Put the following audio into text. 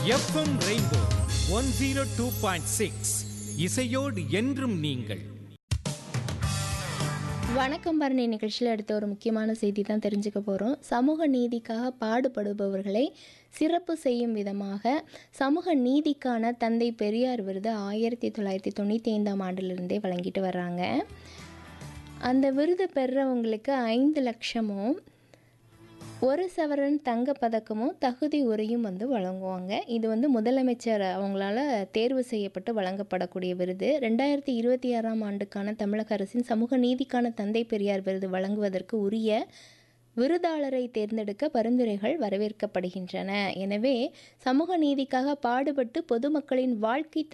FM rainbow one zero two point six இசையோடு என்றும் நீங்கள் வணக்கம் பரணி நிகழ்ச்சியில் அடுத்த ஒரு முக்கியமான செய்தி தான் தெரிஞ்சுக்க போகிறோம் சமூக நீதிக்காக பாடுபடுபவர்களை சிறப்பு செய்யும் விதமாக சமூக நீதிக்கான தந்தை பெரியார் விருது ஆயிரத்தி தொள்ளாயிரத்தி தொண்ணூற்றி ஐந்தாம் ஆண்டிலிருந்தே வழங்கிட்டு வர்றாங்க அந்த விருது பெறுறவங்களுக்கு ஐந்து லட்சமும் ஒரு சவரன் தங்கப் பதக்கமும் தகுதி உரையும் வந்து வழங்குவாங்க இது வந்து முதலமைச்சர் அவங்களால தேர்வு செய்யப்பட்டு வழங்கப்படக்கூடிய விருது ரெண்டாயிரத்தி இருபத்தி ஆறாம் ஆண்டுக்கான தமிழக அரசின் சமூக நீதிக்கான தந்தை பெரியார் விருது வழங்குவதற்கு உரிய விருதாளரை தேர்ந்தெடுக்க பரிந்துரைகள் வரவேற்கப்படுகின்றன எனவே சமூக நீதிக்காக பாடுபட்டு பொதுமக்களின் வாழ்க்கை